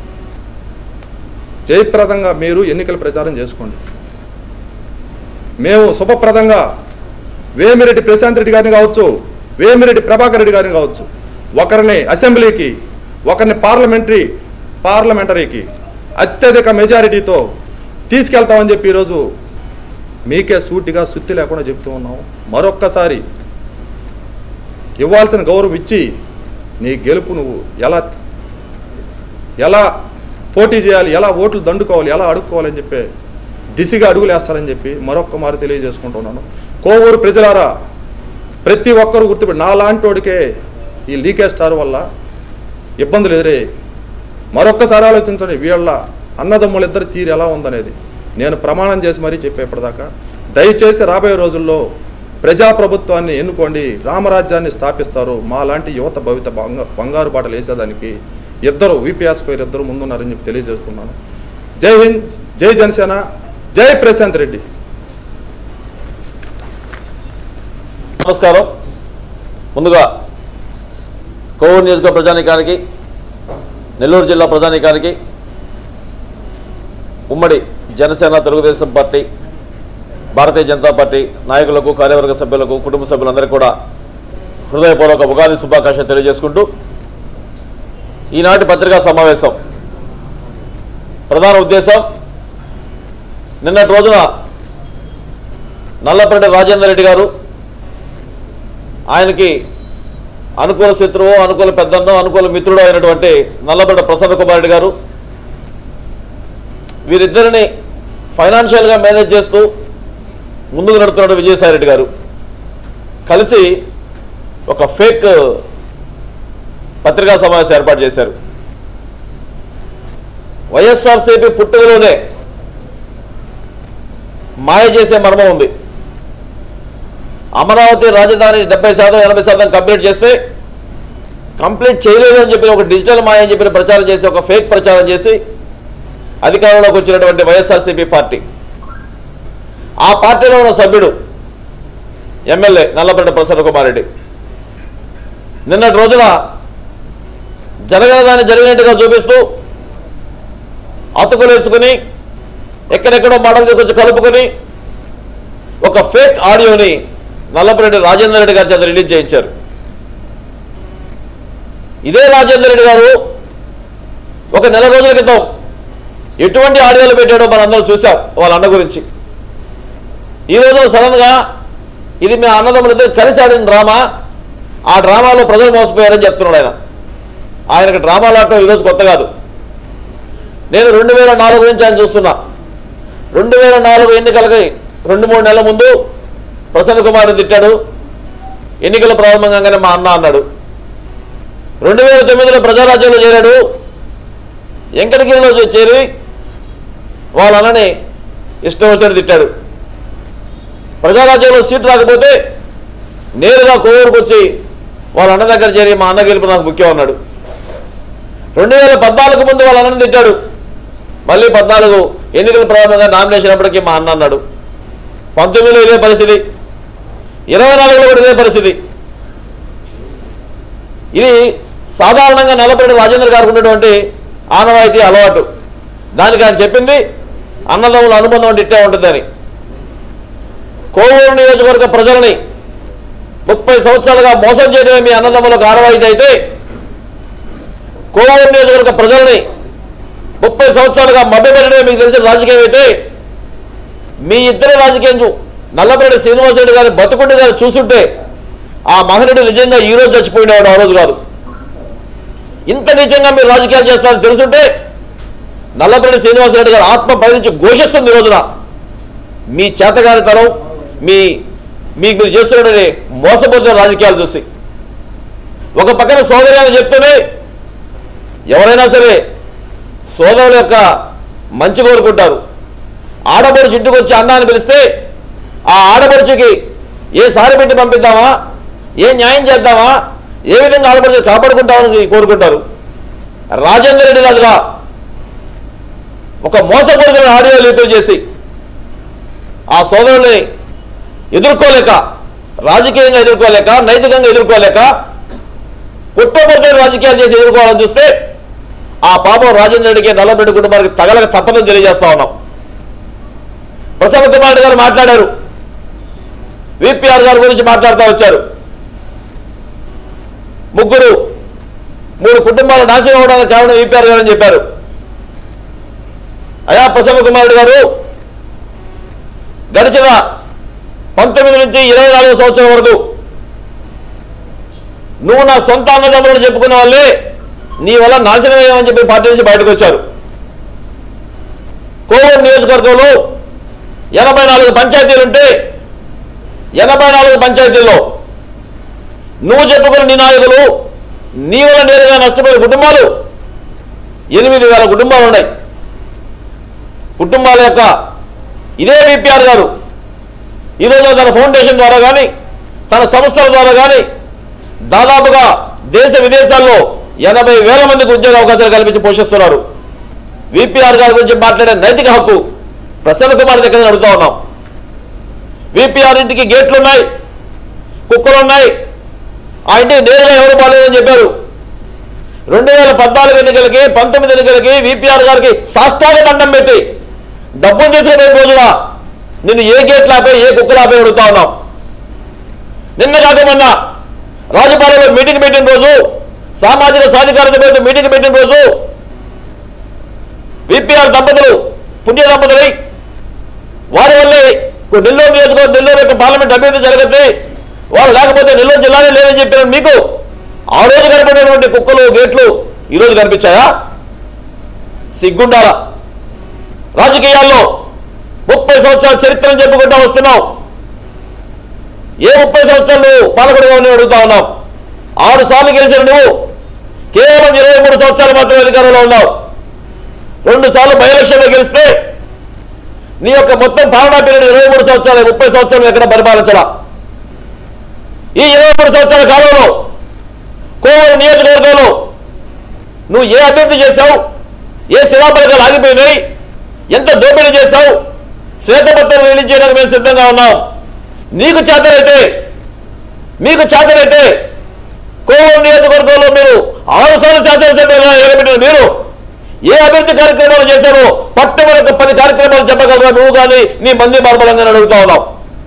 జయప్రదంగా మీరు ఎన్నికల ప్రచారం చేసుకోండి మేము శుభప్రదంగా వేమిరెడ్డి ప్రశాంత్ రెడ్డి గారిని కావచ్చు వేమిరెడ్డి ప్రభాకర్ రెడ్డి గారిని కావచ్చు ఒకరిని అసెంబ్లీకి ఒకరిని పార్లమెంటరీ పార్లమెంటరీకి అత్యధిక మెజారిటీతో తీసుకెళ్తామని చెప్పి ఈరోజు మీకే సూటిగా సుత్తి లేకుండా చెప్తూ ఉన్నాం మరొక్కసారి ఇవ్వాల్సిన గౌరవం ఇచ్చి నీ గెలుపు నువ్వు ఎలా ఎలా పోటీ చేయాలి ఎలా ఓట్లు దండుకోవాలి ఎలా అడుక్కోవాలని చెప్పి దిశగా అడుగులు వేస్తారని చెప్పి మరొక్క మారు తెలియజేసుకుంటున్నాను కోవూరు ప్రజలారా ప్రతి ఒక్కరు గుర్తుపెట్టి నాలాంటి వాడికే ఈ లీకేజ్ స్టార్ వల్ల ఇబ్బందులు ఎదురే మరొక్కసారి ఆలోచించండి వీళ్ళ అన్నదమ్ములిద్దరి తీరు ఎలా ఉందనేది నేను ప్రమాణం చేసి మరీ చెప్పేప్పటిదాకా దయచేసి రాబోయే రోజుల్లో ప్రజాప్రభుత్వాన్ని ఎన్నుకోండి రామరాజ్యాన్ని స్థాపిస్తారు మా లాంటి యువత భవిత బంగ- బంగారు బాటలు వేసేదానికి ఇద్దరు విపిఆర్ స్క్వేర్ ఇద్దరు ముందున్నారని చెప్పి తెలియజేసుకున్నాను జై హింద్ జై జనసేన జై ప్రశాంత్ రెడ్డి నమస్కారం ముందుగా కోవూరు నియోజకవర్గ ప్రజానీకానికి నెల్లూరు జిల్లా ప్రజానీకానికి ఉమ్మడి జనసేన తెలుగుదేశం పార్టీ భారతీయ జనతా పార్టీ నాయకులకు కార్యవర్గ సభ్యులకు కుటుంబ సభ్యులందరికీ కూడా హృదయపూర్వక ఉగాది శుభాకాంక్షలు తెలియజేసుకుంటూ ఈనాటి పత్రికా సమావేశం ప్రధాన ఉద్దేశం నిన్నటి రోజున నల్లపరెడ్డి రాజేందర్ రెడ్డి గారు ఆయనకి అనుకూల శత్రువు అనుకూల పెద్దన్నో అనుకూల మిత్రుడు అయినటువంటి నల్లబడ్డ ప్రసన్న కుమార్ రెడ్డి గారు వీరిద్దరిని ఫైనాన్షియల్గా మేనేజ్ చేస్తూ ముందుకు నడుతున్నాడు విజయసాయి రెడ్డి గారు కలిసి ఒక ఫేక్ పత్రికా సమావేశం ఏర్పాటు చేశారు వైఎస్ఆర్సీపీ పుట్టుకలోనే మాయ చేసే మర్మం ఉంది అమరావతి రాజధాని డెబ్బై శాతం ఎనభై శాతం కంప్లీట్ చేస్తే కంప్లీట్ చేయలేదు అని చెప్పి ఒక డిజిటల్ మాయ అని చెప్పి ప్రచారం చేసి ఒక ఫేక్ ప్రచారం చేసి అధికారంలోకి వచ్చినటువంటి వైఎస్ఆర్సీపీ పార్టీ ఆ పార్టీలో ఉన్న సభ్యుడు ఎమ్మెల్యే నల్లపరెడ్డి ప్రసన్న కుమార్ రెడ్డి నిన్నటి రోజున జరగని జరిగినట్టుగా చూపిస్తూ అతుకులు వేసుకుని ఎక్కడెక్కడో మడలు తీసుకొచ్చి కలుపుకొని ఒక ఫేక్ ఆడియోని నల్లపరెడ్డి రాజేందర్ రెడ్డి గారి చేత రిలీజ్ చేయించారు ఇదే రాజేందర్ రెడ్డి గారు ఒక నెల రోజుల క్రితం ఎటువంటి ఆడియోలు పెట్టాడో మనందరం చూసాం వాళ్ళ అన్న గురించి ఈ రోజున సడన్గా ఇది మీ అన్నదమ్ములిద్దరు కలిసి ఆడిన డ్రామా ఆ డ్రామాలో ప్రజలు మోసపోయారని చెప్తున్నాడు ఆయన ఆయనకు డ్రామాలు ఆడటం ఈరోజు కొత్త కాదు నేను రెండు వేల నాలుగు నుంచి ఆయన చూస్తున్నా రెండు వేల నాలుగు ఎన్నికలకి రెండు మూడు నెలల ముందు ప్రసన్న కుమార్ తిట్టాడు ఎన్నికల ప్రారంభంగానే మా అన్న అన్నాడు రెండు వేల తొమ్మిదిలో ప్రజారాజ్యంలో చేరాడు వెంకటగిరిలో చేరి వాళ్ళ అన్నని ఇష్టం వచ్చినట్టు తిట్టాడు ప్రజారాజ్యంలో సీట్ రాకపోతే నేరుగా కోవూరుకు వచ్చి వాళ్ళ అన్న దగ్గర చేరి మా అన్న గెలుపు నాకు ముఖ్యం అన్నాడు రెండు వేల పద్నాలుగు ముందు వాళ్ళ అన్నని తిట్టాడు మళ్ళీ పద్నాలుగు ఎన్నికల ప్రారంభంగా నామినేషన్ అప్పటికీ మా అన్న అన్నాడు పంతొమ్మిదిలో ఇదే పరిస్థితి ఇరవై నాలుగులో కూడా ఇదే పరిస్థితి ఇది సాధారణంగా నల్లపరెడ్డి రాజేంద్ర గారికి ఉన్నటువంటి ఆనవాయితీ అలవాటు దానికి ఆయన చెప్పింది అన్నదమ్ముల అనుబంధం అంటే ఇట్టే ఉంటుందని కోవూరు నియోజకవర్గ ప్రజలని ముప్పై సంవత్సరాలుగా మోసం చేయడమే మీ అన్నదమ్ములకు ఆనవాయితీ అయితే కోవూరు నియోజకవర్గ ప్రజల్ని ముప్పై సంవత్సరాలుగా మభ్యపెట్టడమే మీకు తెలిసిన రాజకీయం అయితే మీ ఇద్దరు రాజకీయం చూ- నల్లపరెడ్డి శ్రీనివాసరెడ్డి గారి బతుకుండి గారు చూసుంటే ఆ మహనుడు నిజంగా ఈ రోజు చచ్చిపోయినవాడు ఆ రోజు కాదు ఇంత నిజంగా మీరు రాజకీయాలు చేస్తారని తెలుసుంటే నల్లపరెడ్డి శ్రీనివాసరెడ్డి గారు ఆత్మ పైనుంచి ఘోషిస్తుంది ఈ రోజున మీ చేతగానితనం మీ మీకు మీరు చేస్తున్న మోసపోతున్న రాజకీయాలు చూసి ఒక పక్కన సోదరి అని చెప్తూనే ఎవరైనా సరే సోదరుల యొక్క మంచి కోరుకుంటారు ఆడపడుచు ఇంటికి వచ్చి అన్నాన్ని పిలిస్తే ఆ ఆడపడుచుకి ఏ సారి పెట్టి పంపిద్దామా ఏ న్యాయం చేద్దామా ఏ విధంగా ఆడపడుచు కాపాడుకుంటామని కోరుకుంటారు రాజేందర్ రెడ్డి గారుగా ఒక మోసపూరితమైన ఆడియో లీకులు చేసి ఆ సోదరుల్ని ఎదుర్కోలేక రాజకీయంగా ఎదుర్కోలేక నైతికంగా ఎదుర్కోలేక కుట్రపడితే రాజకీయాలు చేసి ఎదుర్కోవాలని చూస్తే ఆ పాపం రాజేంద్ర రెడ్డికి నల్లబెడ్డి కుటుంబానికి తగలక తప్పదని తెలియజేస్తా ఉన్నాం ప్రసన్న కుమార్ రెడ్డి గారు మాట్లాడారు విపిఆర్ గారి గురించి మాట్లాడుతూ వచ్చారు ముగ్గురు మూడు కుటుంబాలు నాశనం అవడానికి కారణం విపిఆర్ గారు అని చెప్పారు అయా ప్రసన్న కుమార్ రెడ్డి గారు గడిచిన పంతొమ్మిది నుంచి ఇరవై నాలుగు సంవత్సరం వరకు నువ్వు నా సొంత అన్నదమ్ములు చెప్పుకున్న వాళ్ళే నీ వల్ల నాశనం అయ్యామని చెప్పి పార్టీ నుంచి బయటకు వచ్చారు కోవూరు నియోజకవర్గంలో ఎనభై నాలుగు పంచాయతీలుంటే ఎనభై నాలుగు పంచాయతీల్లో నువ్వు చెప్పుకున్న నీ నాయకులు నీ వల్ల నేరుగా నష్టపోయిన కుటుంబాలు ఎనిమిది వేల కుటుంబాలు ఉన్నాయి కుటుంబాల యొక్క ఇదే విపిఆర్ గారు ఈరోజు తన ఫౌండేషన్ ద్వారా కానీ తన సంస్థల ద్వారా కానీ దాదాపుగా దేశ విదేశాల్లో ఎనభై వేల మందికి ఉద్యోగ అవకాశాలు కల్పించి పోషిస్తున్నారు విపిఆర్ గారి గురించి మాట్లాడే నైతిక హక్కు ప్రసన్న కుమార్ దగ్గర నుంచి అడుగుతా ఉన్నాం విపిఆర్ ఇంటికి గేట్లు ఉన్నాయి కుక్కలు ఉన్నాయి ఆ ఇంటికి నేరుగా ఎవరు బాలేదని చెప్పారు రెండు వేల పద్నాలుగు ఎన్నికలకి పంతొమ్మిది ఎన్నికలకి విపిఆర్ గారికి సాష్టాంగ దండం పెట్టి డబ్బులు తీసుకునే రోజున నిన్ను ఏ గేట్లు ఆపే ఏ కుక్కలు ఆపే అడుగుతా ఉన్నాం నిన్న కాక మొన్న రాజపాలెంలో మీటింగ్ పెట్టిన రోజు సామాజిక సాధికారత పేరుతో మీటింగ్ పెట్టిన రోజు విపిఆర్ దంపతులు పుణ్య దంపతులై వారి వల్లే నెల్లూరు నియోజకవర్గం నెల్లూరు యొక్క పార్లమెంట్ అభ్యర్థి జరగద్ది వారు లేకపోతే నెల్లూరు జిల్లానే లేదని చెప్పిన మీకు ఆ రోజు కనపడినటువంటి కుక్కలు గేట్లు ఈ రోజు కనిపించాయా సిగ్గుండాల రాజకీయాల్లో ముప్పై సంవత్సరాల చరిత్రను చెప్పుకుంటూ వస్తున్నావు ఏ ముప్పై సంవత్సరాలు నువ్వు పాలకుడుగా ఉన్నావు అడుగుతా ఉన్నావు ఆరు సార్లు గెలిచిన నువ్వు కేవలం ఇరవై మూడు సంవత్సరాలు మాత్రమే అధికారంలో ఉన్నావు రెండు సార్లు బై ఎలక్షన్లో గెలిస్తే నీ యొక్క మొత్తం పాలనా పీరియడ్ ఇరవై మూడు సంవత్సరాలు ముప్పై సంవత్సరాలు ఎక్కడ పరిపాలించలా ఈ ఇరవై మూడు సంవత్సరాల కాలంలో కోవూరు నియోజకవర్గంలో నువ్వు ఏ అభివృద్ధి చేశావు ఏ శిలాపలకాలు ఆగిపోయినాయి ఎంత దోపిడీ చేశావు శ్వేతపత్రం రిలీజ్ చేయడానికి మేము సిద్ధంగా ఉన్నాం నీకు చేతనైతే మీకు చేతనైతే కోవూరు నియోజకవర్గంలో మీరు ఆరు సార్లు శాసనసభ్యులుగా ఎగబెట్టిన మీరు ఏ అభివృద్ధి కార్యక్రమాలు చేశారో పట్టుమని ఒక పది కార్యక్రమాలు చెప్పగలరా నువ్వు కానీ నీ మంది మార్బలంగా అడుగుతా ఉన్నావు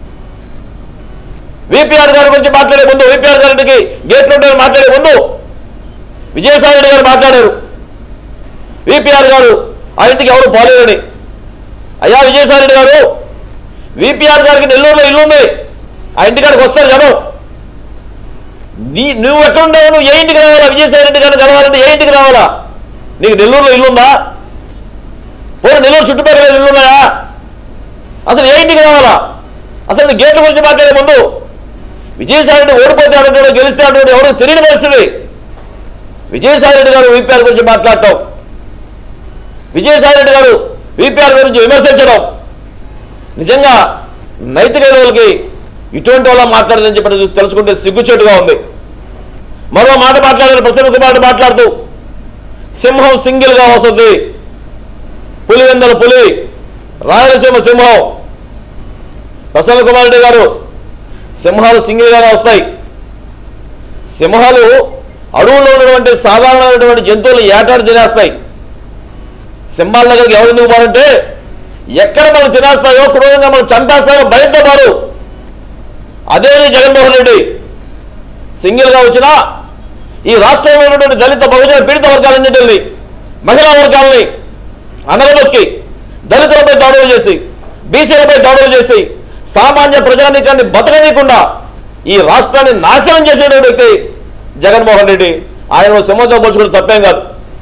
విపిఆర్ గారి గురించి మాట్లాడే ముందు విపిఆర్ గారికి గేట్లు ఉంటాయని మాట్లాడే ముందు విజయసాయి రెడ్డి గారు మాట్లాడారు విపిఆర్ గారు ఆ ఇంటికి ఎవరు పోలేరని అయ్యా విజయసాయి రెడ్డి గారు విపిఆర్ గారికి నెల్లూరులో ఇల్లు ఉంది ఆ ఇంటికాడికి వస్తారు జనం నీ నువ్వు ఎక్కడ ఉండవు నువ్వు ఏ ఇంటికి రావాలా విజయసాయి రెడ్డి గారిని కలవాలంటే ఏ ఇంటికి రావాలా నీకు నెల్లూరులో ఇల్లు ఉందా పోనీ నెల్లూరు చుట్టుపక్కల ఇల్లు ఉన్నాయా అసలు ఏ ఇంటికి రావాలా అసలు నీ గేట్ల గురించి మాట్లాడే ముందు విజయసాయి రెడ్డి ఓడిపోతే అంటున్నాడు గెలిస్తే అంటున్నాడు ఎవరికి తెలియని పరిస్థితి విజయసాయి రెడ్డి గారు విపిఆర్ గురించి మాట్లాడటం విజయసాయి రెడ్డి గారు విపిఆర్ గురించి విమర్శించడం నిజంగా నైతిక విలువలకి ఇటువంటి వాళ్ళ మాట్లాడదని చెప్పి చూసి తెలుసుకుంటే సిగ్గుచేటుగా ఉంది మరో మాట మాట్లాడారు ప్రసన్న కుమార్ మాట్లాడుతూ సింహం సింగిల్ గా వస్తుంది పులివెందల పులి రాయలసీమ సింహం ప్రసన్న కుమార్ రెడ్డి గారు సింహాలు సింగిల్ గానే వస్తాయి సింహాలు అడవుల్లో ఉన్నటువంటి సాధారణమైనటువంటి జంతువులు ఏటాడు తినేస్తాయి సింహాల దగ్గరికి ఎవరు ఎందుకు పోరంటే ఎక్కడ మనం తినేస్తాయో క్రూరంగా మనం చంపేస్తాయో భయంతో పారు అదే నీ జగన్మోహన్ రెడ్డి సింగిల్గా వచ్చినా ఈ రాష్ట్రంలో ఉన్నటువంటి దళిత బహుజన పీడిత వర్గాలన్నింటిని మహిళా వర్గాల్ని అనగదొక్కి దళితులపై దాడులు చేసి బీసీలపై దాడులు చేసి సామాన్య ప్రజానీకాన్ని బతకనీయకుండా ఈ రాష్ట్రాన్ని నాశనం చేసినటువంటి వ్యక్తి జగన్మోహన్ రెడ్డి ఆయన సింహంతో పోల్చుకుంటే తప్పేం కాదు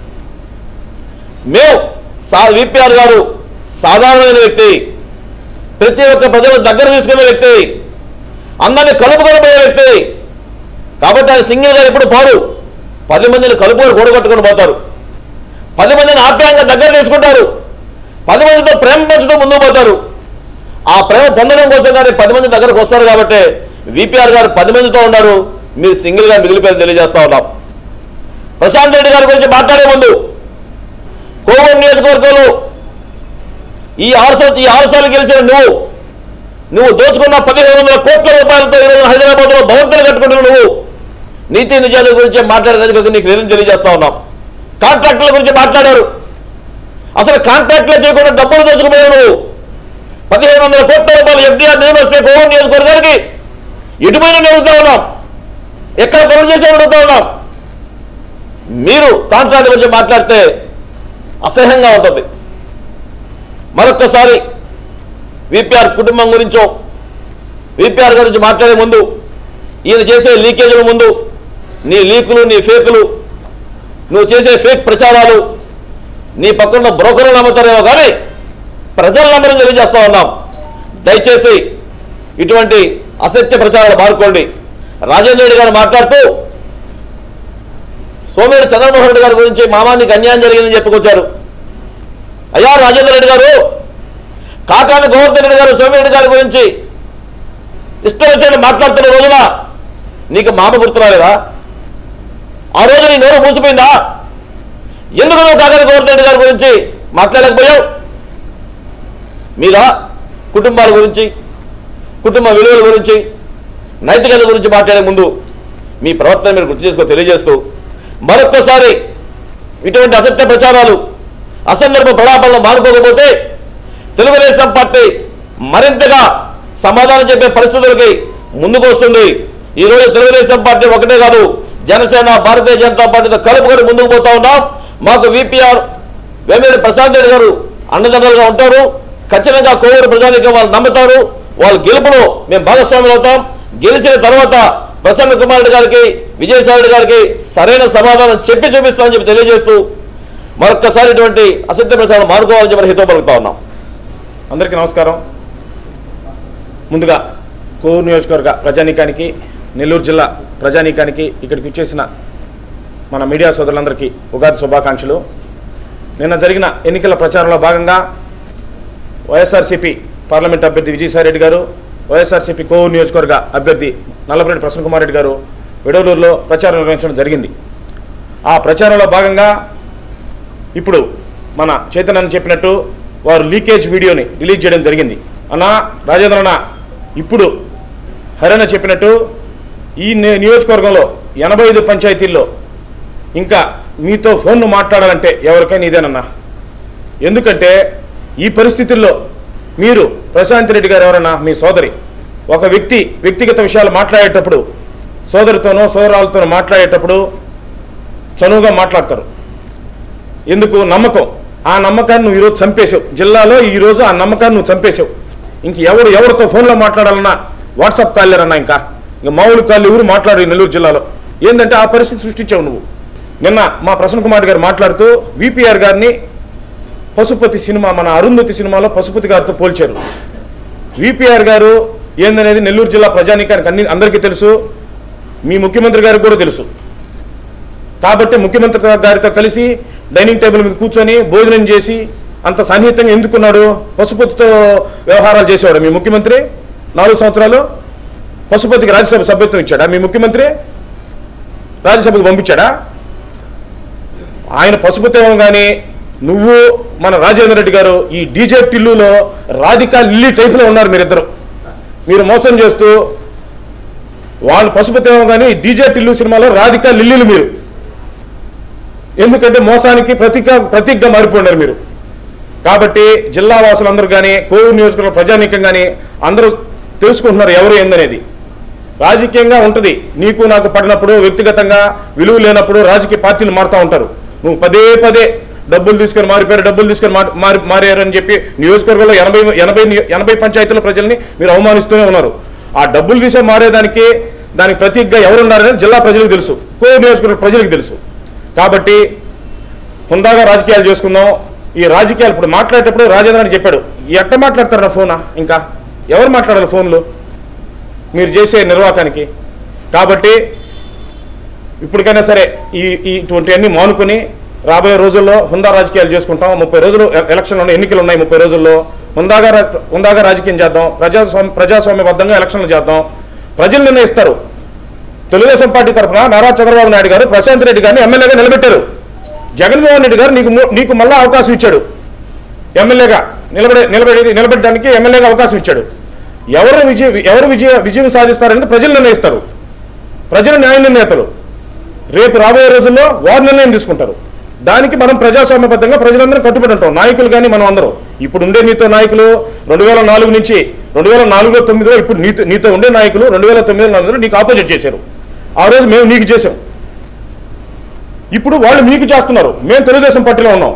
మేము సా విపిఆర్ గారు సాధారణమైన వ్యక్తి ప్రతి ఒక్క ప్రజల దగ్గర తీసుకునే వ్యక్తి అందరిని కలుపుకొని పోయే వ్యక్తి కాబట్టి ఆయన సింగిల్ గా ఎప్పుడు పోరు పది మందిని కలుపుకొని కూడగొట్టుకొని పోతారు పది మందిని ఆప్యాయంగా దగ్గర తీసుకుంటారు పది మందితో ప్రేమ పంచుతూ ముందుకు పోతారు ఆ ప్రేమ పొందడం కోసం కానీ పది మంది దగ్గరకు వస్తారు కాబట్టి విపిఆర్ గారు పది మందితో ఉన్నారు మీరు సింగిల్ గా మిగిలిపోయి తెలియజేస్తా ఉన్నాం ప్రశాంత్ రెడ్డి గారి గురించి మాట్లాడే ముందు కోవూరు నియోజకవర్గంలో ఈ ఆరు సంవత్సరం ఈ ఆరు సార్లు గెలిచిన నువ్వు నువ్వు దోచుకున్న పదిహేను వందల కోట్ల రూపాయలతో ఈరోజు హైదరాబాద్ లో భవంతులు కట్టుకుంటున్న నువ్వు నీతి నిజాల గురించి మాట్లాడేందుకు నీకు లేదని తెలియజేస్తా ఉన్నాం కాంట్రాక్టుల గురించి మాట్లాడారు అసలు కాంట్రాక్టులే చేయకుండా డబ్బులు దోచుకుపోయావు నువ్వు పదిహేను వందల కోట్ల రూపాయలు ఎఫ్డీఆర్ నిధులు వస్తే కోవూరు నియోజకవర్గానికి ఎటుపోయినా అడుగుతా ఉన్నాం ఎక్కడ పనులు చేసామని అడుగుతా ఉన్నాం మీరు కాంట్రాక్ట్ గురించి మాట్లాడితే అసహ్యంగా ఉంటుంది మరొక్కసారి విపిఆర్ కుటుంబం గురించో విపిఆర్ గురించి మాట్లాడే ముందు ఈయన చేసే లీకేజీల ముందు నీ లీకులు నీ ఫేకులు నువ్వు చేసే ఫేక్ ప్రచారాలు నీ పక్కన బ్రోకర్లు నమ్ముతారేమో కానీ ప్రజల నమ్మరం తెలియజేస్తా ఉన్నాం దయచేసి ఇటువంటి అసత్య ప్రచారాలు మారుకోండి రాజేంద్ర రెడ్డి గారు మాట్లాడుతూ సోమిరెడ్డి చంద్రమోహన్ రెడ్డి గారి గురించి మామానికి అన్యాయం జరిగిందని చెప్పుకొచ్చారు అయ్యా రాజేంద్ర రెడ్డి గారు కాకాని గోవర్ధన్ రెడ్డి గారు సోమిరెడ్డి గారి గురించి ఇష్టం వచ్చినట్టు మాట్లాడుతున్న రోజున నీకు మామ గుర్తురాలేదా ఆ రోజు నీ నోరు మూసిపోయిందా ఎందుకు నువ్వు కాకాని గోవర్ధన్ రెడ్డి గారి గురించి మాట్లాడలేకపోయావు మీరా కుటుంబాల గురించి కుటుంబ విలువల గురించి నైతికత గురించి మాట్లాడే ముందు మీ ప్రవర్తన మీరు గుర్తు చేసుకో తెలియజేస్తూ మరొక్కసారి ఇటువంటి అసత్య ప్రచారాలు అసందర్భ ప్రలాపాలను మానుకోకపోతే తెలుగుదేశం పార్టీ మరింతగా సమాధానం చెప్పే పరిస్థితులకి ముందుకు వస్తుంది ఈరోజు తెలుగుదేశం పార్టీ ఒకటే కాదు జనసేన భారతీయ జనతా పార్టీతో కలుపుకొని ముందుకు పోతా ఉన్నాం మాకు విపిఆర్ వేమిరెడ్డి ప్రశాంత్ రెడ్డి గారు అండదండలుగా ఉంటారు ఖచ్చితంగా కోవూరు ప్రజానికం వాళ్ళు నమ్ముతారు వాళ్ళ గెలుపులో మేము భాగస్వాములు అవుతాం గెలిచిన తర్వాత ప్రసన్న కుమార్ రెడ్డి గారికి విజయసాయి రెడ్డి గారికి సరైన సమాధానం చెప్పి చూపిస్తామని చెప్పి తెలియజేస్తూ మరొక్కసారి ఇటువంటి అసత్య ప్రచారం మానుకోవాలని చెప్పి హితో పలుకుతా ఉన్నాం అందరికీ నమస్కారం ముందుగా కోవూరు నియోజకవర్గ ప్రజానీకానికి నెల్లూరు జిల్లా ప్రజానీకానికి ఇక్కడికి వచ్చేసిన మన మీడియా సోదరులందరికీ ఉగాది శుభాకాంక్షలు నిన్న జరిగిన ఎన్నికల ప్రచారంలో భాగంగా వైఎస్ఆర్సీపీ పార్లమెంట్ అభ్యర్థి విజయసాయిరెడ్డి గారు వైఎస్ఆర్సీపీ కోవూరు నియోజకవర్గ అభ్యర్థి నల్లపరెడ్డి ప్రసన్న కుమార్ రెడ్డి గారు విడవలూరులో ప్రచారం నిర్వహించడం జరిగింది ఆ ప్రచారంలో భాగంగా ఇప్పుడు మన చైతన్య చెప్పినట్టు వారు లీకేజ్ వీడియోని రిలీజ్ చేయడం జరిగింది అన్నా రాజేంద్ర అన్న ఇప్పుడు హరణ చెప్పినట్టు ఈ ని- నియోజకవర్గంలో ఎనభై ఐదు పంచాయతీల్లో ఇంకా మీతో ఫోన్ను మాట్లాడాలంటే ఎవరికైనా ఇదేనన్నా ఎందుకంటే ఈ పరిస్థితుల్లో మీరు ప్రశాంత్ రెడ్డి గారు ఎవరన్నా మీ సోదరి ఒక వ్యక్తి వ్యక్తిగత విషయాలు మాట్లాడేటప్పుడు సోదరితోనో సోదరాలతోనో మాట్లాడేటప్పుడు చనువుగా మాట్లాడతారు ఎందుకు నమ్మకం ఆ నమ్మకాన్ని నువ్వు ఈరోజు చంపేశావు జిల్లాలో ఈరోజు ఆ నమ్మకాన్ని నువ్వు చంపేశావు ఇంక ఎవరు ఎవరితో ఫోన్లో మాట్లాడాలన్నా వాట్సాప్ కాలేరన్నా ఇంకా ఇంకా మామూలు కాళ్ళు ఎవరు మాట్లాడు ఈ నెల్లూరు జిల్లాలో ఏంటంటే ఆ పరిస్థితి సృష్టించావు నువ్వు నిన్న మా ప్రసన్న కుమార్ గారు మాట్లాడుతూ విపిఆర్ గారిని పశుపతి సినిమా మన అరుంధతి సినిమాలో పశుపతి గారితో పోల్చారు విపిఆర్ గారు ఏందనేది నెల్లూరు జిల్లా ప్రజానీకానికి అన్ని అందరికీ తెలుసు మీ ముఖ్యమంత్రి గారికి కూడా తెలుసు కాబట్టి ముఖ్యమంత్రి గారితో కలిసి డైనింగ్ టేబుల్ మీద కూర్చొని భోజనం చేసి అంత సన్నిహితంగా ఎందుకున్నాడు పశుపతితో వ్యవహారాలు చేసేవాడు మీ ముఖ్యమంత్రి నాలుగు సంవత్సరాలు పశుపతికి రాజ్యసభ సభ్యత్వం ఇచ్చాడా మీ ముఖ్యమంత్రి రాజ్యసభకు పంపించాడా ఆయన పశుపతి ఏమో కానీ నువ్వు మన రాజేంద్ర రెడ్డి గారు ఈ డీజే టిల్లులో రాధికా లిల్లీ టైప్లో ఉన్నారు మీరిద్దరు మీరు మోసం చేస్తూ వాళ్ళు పశుపతి ఏమో కానీ డీజే టిల్లు సినిమాలో రాధికా లిల్లీలు మీరు ఎందుకంటే మోసానికి ప్రతీక ప్రతీకగా మారిపోయినారు మీరు కాబట్టి జిల్లా వాసులందరూ కానీ కోవూరు నియోజకవర్గ ప్రజానీకం కానీ అందరూ తెలుసుకుంటున్నారు ఎవరు ఏందనేది రాజకీయంగా ఉంటుంది నీకు నాకు పడినప్పుడు వ్యక్తిగతంగా విలువ లేనప్పుడు రాజకీయ పార్టీలు మారుతూ ఉంటారు నువ్వు పదే పదే డబ్బులు తీసుకొని మారిపోయారు డబ్బులు తీసుకొని మారి మారి మారారు అని చెప్పి నియోజకవర్గంలో ఎనభై ఎనభై నియో- ఎనభై పంచాయతీల ప్రజల్ని మీరు అవమానిస్తూనే ఉన్నారు ఆ డబ్బులు తీసుకొని మారేదానికి దానికి ప్రతీకగా ఎవరున్నారనేది జిల్లా ప్రజలకు తెలుసు కోవూరు నియోజకవర్గ ప్రజలకు తెలుసు కాబట్టి హుందాగా రాజకీయాలు చేసుకుందాం ఈ రాజకీయాలు ఇప్పుడు మాట్లాడేటప్పుడు రాజేంద్ర అని చెప్పాడు ఎట్ట మాట్లాడతారు నా ఫోనా ఇంకా ఎవరు మాట్లాడాలి ఫోన్లో మీరు చేసే నిర్వాహకానికి కాబట్టి ఇప్పటికైనా సరే ఈ ఈ ఇటువంటివన్నీ మానుకొని రాబోయే రోజుల్లో హుందా రాజకీయాలు చేసుకుంటాం ముప్పై రోజులు ఎ- ఎలక్షన్లు ఉన్నాయి ఎన్నికలు ఉన్నాయి ముప్పై రోజుల్లో హుందాగా రా- హుందాగా రాజకీయం చేద్దాం ప్రజాస్వామ్య ప్రజాస్వామ్యబద్ధంగా ఎలక్షన్లు చేద్దాం ప్రజలు నిర్ణయిస్తారు తెలుగుదేశం పార్టీ తరఫున నారా చంద్రబాబు నాయుడు గారు ప్రశాంత్ రెడ్డి గారిని ఎమ్మెల్యేగా నిలబెట్టారు జగన్మోహన్ రెడ్డి గారు నీకు ము- నీకు మళ్ళా అవకాశం ఇచ్చాడు ఎమ్మెల్యేగా నిలబడే నిలబడి నిలబెట్టడానికి ఎమ్మెల్యేగా అవకాశం ఇచ్చాడు ఎవరు విజయ ఎవరు విజయ విజయం సాధిస్తారనేది ప్రజలు నిర్ణయిస్తారు ప్రజలు న్యాయ నిర్ణేతలు రేపు రాబోయే రోజుల్లో వారు నిర్ణయం తీసుకుంటారు దానికి మనం ప్రజాస్వామ్యబద్ధంగా ప్రజలందరం కట్టుబడి ఉంటాం నాయకులు కానీ మనం అందరం ఇప్పుడు ఉండే నీతో నాయకులు రెండు వేల నాలుగు నుంచి రెండు వేల నాలుగులో తొమ్మిదిలో ఇప్పుడు నీతో నీతో ఉండే నాయకులు రెండు వేల తొమ్మిదిలో నాలుగులో నీకు ఆపోజిట్ చేశారు ఆ రోజు మేము నీకు చేసాం ఇప్పుడు వాళ్ళు మీకు చేస్తున్నారు మేము తెలుగుదేశం పార్టీలో ఉన్నాం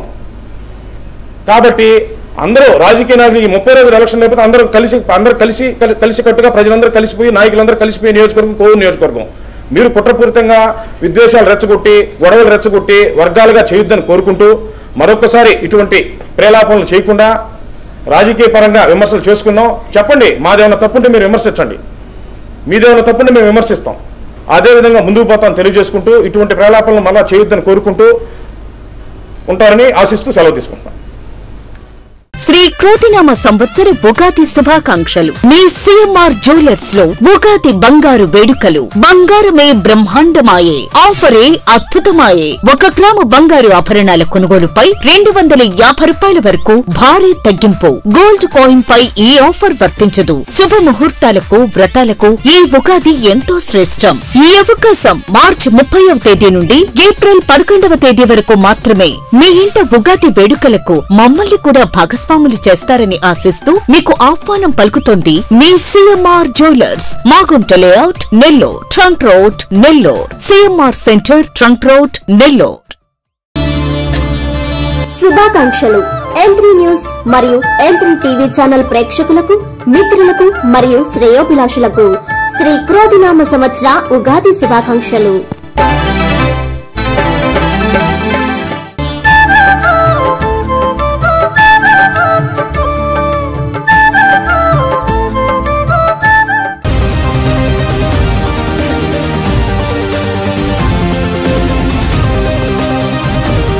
కాబట్టి అందరూ రాజకీయ నాయకులు ఈ ముప్పై రోజుల ఎలక్షన్ లేకపోతే అందరూ కలిసి అందరూ కలిసి కలి- కలిసి కట్టుగా ప్రజలందరూ కలిసిపోయి నాయకులందరూ కలిసిపోయి నియోజకవర్గం కోవూరు నియోజకవర్గం మీరు కుట్రపూరితంగా విద్వేషాలు రెచ్చగొట్టి గొడవలు రెచ్చగొట్టి వర్గాలుగా చేయొద్దని కోరుకుంటూ మరొకసారి ఇటువంటి ప్రేలాపనలు చేయకుండా రాజకీయ పరంగా విమర్శలు చేసుకుందాం చెప్పండి మాదేమైనా తప్పుంటే మీరు విమర్శించండి మీదేమైనా తప్పుంటే మేము విమర్శిస్తాం అదేవిధంగా ముందుకు పోతాం తెలియజేసుకుంటూ ఇటువంటి ప్రేలాపనలు మళ్ళా చేయొద్దని కోరుకుంటూ ఉంటారని ఆశిస్తూ సెలవు తీసుకుంటున్నాం శ్రీ క్రోతినామ సంవత్సర ఉగాది శుభాకాంక్షలు మీ సిఎంఆర్ జ్యువెలర్స్ లో ఉగాది బంగారు వేడుకలు బంగారమే బ్రహ్మాండమాయే ఆఫరే అద్భుతమాయే ఒక గ్రాము బంగారు ఆభరణాల కొనుగోలుపై రెండు వందల యాభై రూపాయల వరకు భారీ తగ్గింపు గోల్డ్ కాయిన్ పై ఈ ఆఫర్ వర్తించదు శుభ ముహూర్తాలకు వ్రతాలకు ఈ ఉగాది ఎంతో శ్రేష్టం ఈ అవకాశం మార్చి ముప్పైవ తేదీ నుండి ఏప్రిల్ పదకొండవ తేదీ వరకు మాత్రమే మీ ఇంట ఉగాది వేడుకలకు మమ్మల్ని కూడా భాగస్వాములు చేస్తారని ఆశిస్తూ మీకు ఆహ్వానం పలుకుతోంది మీ CMR jewellers Magunta layout Nellore trunk road Nellore CMR centre trunk road Nellore శుభాకాంక్షలు ఎంత్రీ న్యూస్ మరియు ఎంత్రీ టీవీ ఛానల్ ప్రేక్షకులకు మిత్రులకు మరియు శ్రేయోభిలాషులకు శ్రీ క్రోధినామ సంవత్సర ఉగాది శుభాకాంక్షలు